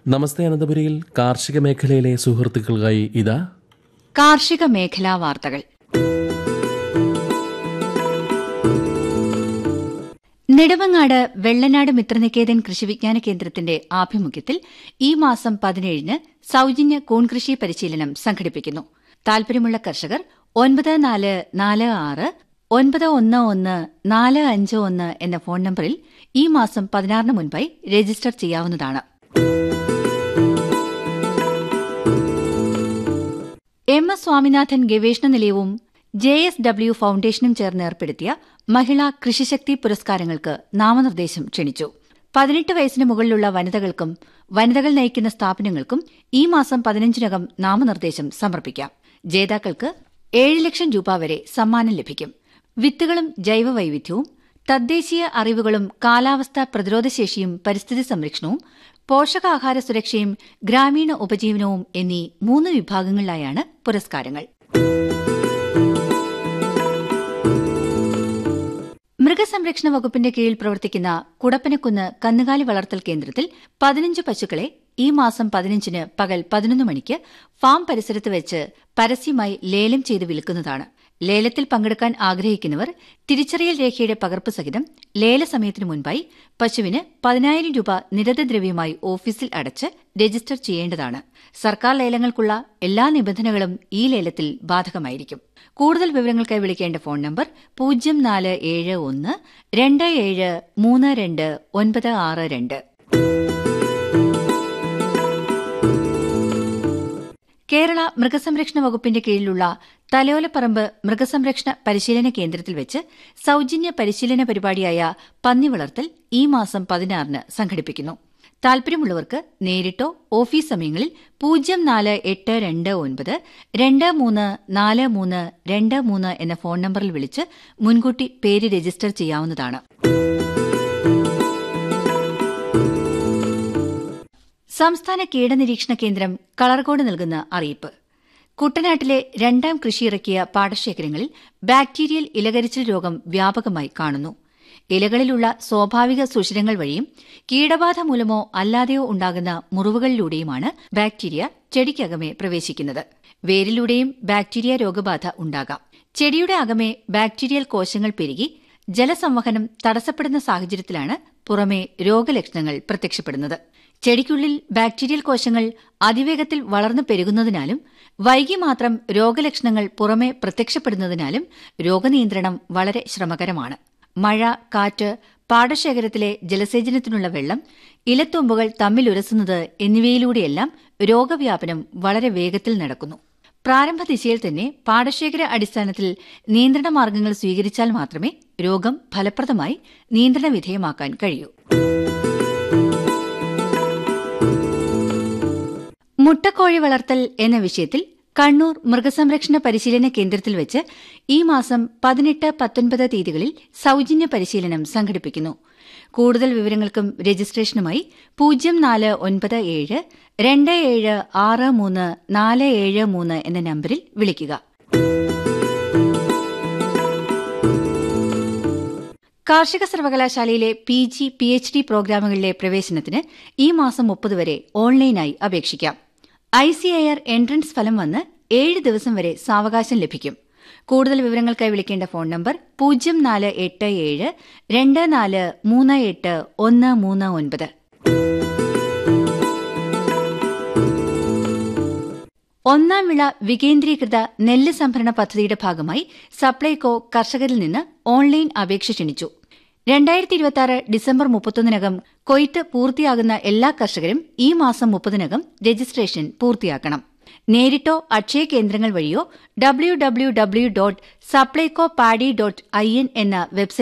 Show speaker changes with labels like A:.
A: നമസ്തേ അനന്തപുരിയിൽ കാർഷിക മേഖലയിലെ സുഹൃത്തുക്കൾക്കായി ഇതാ
B: കാർഷിക മേഖലാ വാർത്തകൾ നെടുമങ്ങാട് വെള്ളനാട് മിത്രനികേതൻ കൃഷിവിജ്ഞാന കേന്ദ്രത്തിന്റെ ആഭിമുഖ്യത്തിൽ ഈ മാസം പതിനേഴിന് സൌജന്യ കൂൺകൃഷി പരിശീലനം സംഘടിപ്പിക്കുന്നു താൽപര്യമുള്ള കർഷകർ ഒൻപത് നാല് നാല് ആറ് ഒൻപത് ഒന്ന് ഒന്ന് നാല് അഞ്ച് ഒന്ന് എന്ന ഫോൺ നമ്പറിൽ ഈ മാസം പതിനാറിന് മുൻപായി രജിസ്റ്റർ ചെയ്യാവുന്നതാണ് എം എസ് സ്വാമിനാഥൻ ഗവേഷണ നിലയവും ജെ എസ് ഡബ്ല്യു ഫൌണ്ടേഷനും ചേർന്ന് ഏർപ്പെടുത്തിയ മഹിളാ കൃഷിശക്തി പുരസ്കാരങ്ങൾക്ക് നാമനിർദ്ദേശം ക്ഷണിച്ചു പതിനെട്ട് വയസ്സിന് മുകളിലുള്ള വനിതകൾക്കും വനിതകൾ നയിക്കുന്ന സ്ഥാപനങ്ങൾക്കും ഈ മാസം പതിനഞ്ചിനകം നാമനിർദ്ദേശം സമർപ്പിക്കാം ജേതാക്കൾക്ക് ഏഴ് ലക്ഷം രൂപ വരെ സമ്മാനം ലഭിക്കും വിത്തുകളും ജൈവവൈവിധ്യവും തദ്ദേശീയ അറിവുകളും കാലാവസ്ഥാ പ്രതിരോധശേഷിയും പരിസ്ഥിതി സംരക്ഷണവും പോഷകാഹാര സുരക്ഷയും ഗ്രാമീണ ഉപജീവനവും എന്നീ മൂന്ന് വിഭാഗങ്ങളിലായാണ് പുരസ്കാരങ്ങൾ മൃഗസംരക്ഷണ വകുപ്പിന്റെ കീഴിൽ പ്രവർത്തിക്കുന്ന കുടപ്പനക്കുന്ന് കന്നുകാലി വളർത്തൽ കേന്ദ്രത്തിൽ പതിനഞ്ച് പശുക്കളെ ഈ മാസം പതിനഞ്ചിന് പകൽ പതിനൊന്ന് മണിക്ക് ഫാം പരിസരത്ത് വെച്ച് പരസ്യമായി ലേലം ചെയ്ത് വിൽക്കുന്നതാണ് ലേലത്തിൽ പങ്കെടുക്കാൻ ആഗ്രഹിക്കുന്നവർ തിരിച്ചറിയൽ രേഖയുടെ പകർപ്പ് സഹിതം ലേല സമയത്തിനു മുൻപായി പശുവിന് പതിനായിരം രൂപ നിരതദ്രവ്യമായി ഓഫീസിൽ അടച്ച് രജിസ്റ്റർ ചെയ്യേണ്ടതാണ് സർക്കാർ ലേലങ്ങൾക്കുള്ള എല്ലാ നിബന്ധനകളും ഈ ലേലത്തിൽ ബാധകമായിരിക്കും കൂടുതൽ വിവരങ്ങൾക്കായി വിളിക്കേണ്ട ഫോൺ നമ്പർ പൂജ്യം നാല് ഏഴ് ഒന്ന് രണ്ട് ഏഴ് മൂന്ന് രണ്ട് ഒൻപത് ആറ് രണ്ട് കേരള മൃഗസംരക്ഷണ വകുപ്പിന്റെ കീഴിലുള്ള തലോലപ്പറമ്പ് മൃഗസംരക്ഷണ പരിശീലന കേന്ദ്രത്തിൽ വെച്ച് സൌജന്യ പരിശീലന പരിപാടിയായ പന്നി വളർത്തൽ ഈ മാസം പതിനാറിന് സംഘടിപ്പിക്കുന്നു താൽപര്യമുള്ളവർക്ക് നേരിട്ടോ ഓഫീസ് സമയങ്ങളിൽ പൂജ്യം നാല് എട്ട് രണ്ട് ഒൻപത് രണ്ട് മൂന്ന് നാല് മൂന്ന് രണ്ട് മൂന്ന് എന്ന ഫോൺ നമ്പറിൽ വിളിച്ച് മുൻകൂട്ടി പേര് രജിസ്റ്റർ ചെയ്യാവുന്നതാണ് സംസ്ഥാന കീടനിരീക്ഷണ കേന്ദ്രം കളർകോട് നൽകുന്ന അറിയിപ്പ് കുട്ടനാട്ടിലെ രണ്ടാം കൃഷിയിറക്കിയ പാടശേഖരങ്ങളിൽ ബാക്ടീരിയൽ ഇലകരിച്ചിൽ രോഗം വ്യാപകമായി കാണുന്നു ഇലകളിലുള്ള സ്വാഭാവിക സുഷിരങ്ങൾ വഴിയും കീടബാധ മൂലമോ അല്ലാതെയോ ഉണ്ടാകുന്ന മുറിവുകളിലൂടെയുമാണ് ബാക്ടീരിയ ചെടിക്കകമേ പ്രവേശിക്കുന്നത് വേരിലൂടെയും ബാക്ടീരിയ രോഗബാധ ഉണ്ടാകാം ചെടിയുടെ അകമേ ബാക്ടീരിയൽ കോശങ്ങൾ പെരുകി ജലസംവഹനം തടസ്സപ്പെടുന്ന സാഹചര്യത്തിലാണ് പുറമേ രോഗലക്ഷണങ്ങൾ പ്രത്യക്ഷപ്പെടുന്നത് ചെടിക്കുള്ളിൽ ബാക്ടീരിയൽ കോശങ്ങൾ അതിവേഗത്തിൽ വളർന്നു പെരുകുന്നതിനാലും വൈകി മാത്രം രോഗലക്ഷണങ്ങൾ പുറമേ പ്രത്യക്ഷപ്പെടുന്നതിനാലും രോഗനിയന്ത്രണം വളരെ ശ്രമകരമാണ് മഴ കാറ്റ് പാടശേഖരത്തിലെ ജലസേചനത്തിനുള്ള വെള്ളം ഇലത്തുമ്പുകൾ തമ്മിലുരസുന്നത് എന്നിവയിലൂടെയെല്ലാം രോഗവ്യാപനം വളരെ വേഗത്തിൽ നടക്കുന്നു പ്രാരംഭ ദിശയിൽ തന്നെ പാടശേഖര അടിസ്ഥാനത്തിൽ നിയന്ത്രണ മാർഗങ്ങൾ സ്വീകരിച്ചാൽ മാത്രമേ രോഗം ഫലപ്രദമായി നിയന്ത്രണ വിധേയമാക്കാൻ കഴിയൂ മുട്ടക്കോഴി വളർത്തൽ എന്ന വിഷയത്തിൽ കണ്ണൂർ മൃഗസംരക്ഷണ പരിശീലന കേന്ദ്രത്തിൽ വെച്ച് ഈ മാസം പതിനെട്ട് പത്തൊൻപത് തീയതികളിൽ സൌജന്യ പരിശീലനം സംഘടിപ്പിക്കുന്നു കൂടുതൽ വിവരങ്ങൾക്കും രജിസ്ട്രേഷനുമായി പൂജ്യം നാല് ഒൻപത് ഏഴ് രണ്ട് ഏഴ് ആറ് മൂന്ന് നാല് ഏഴ് മൂന്ന് എന്ന നമ്പറിൽ വിളിക്കുക കാർഷിക സർവകലാശാലയിലെ P G P H D പ്രോഗ്രാമുകളിലെ പ്രവേശനത്തിന് ഈ മാസം മുപ്പത് വരെ ഓൺലൈനായി അപേക്ഷിക്കാം I C A R entrance ഫലം വന്ന് ഏഴ് ദിവസം വരെ സാവകാശം ലഭിക്കും കൂടുതൽ വിവരങ്ങൾക്കായി വിളിക്കേണ്ട ഫോൺ നമ്പർ പൂജ്യം നാല് എട്ട് ഏഴ് രണ്ട് നാല് മൂന്ന് എട്ട് ഒന്ന് മൂന്ന് ഒൻപത് ഒന്നാം വിള വികേന്ദ്രീകൃത നെല്ല് സംഭരണ പദ്ധതിയുടെ ഭാഗമായി സപ്ലൈകോ കർഷകരിൽ നിന്ന് ഓൺലൈൻ അപേക്ഷ ക്ഷണിച്ചു രണ്ടായിരത്തി ഇരുപത്തിയാറ് ഡിസംബർ മുപ്പത്തൊന്നിനകം കൊയ്ത്ത് പൂർത്തിയാകുന്ന എല്ലാ കർഷകരും ഈ മാസം മുപ്പതിനകം രജിസ്ട്രേഷൻ പൂർത്തിയാക്കണം നേരിട്ടോ അക്ഷയ കേന്ദ്രങ്ങൾ വഴിയോ W W W dot Supplyco paddy dot I N എന്ന വെബ്സൈറ്റ്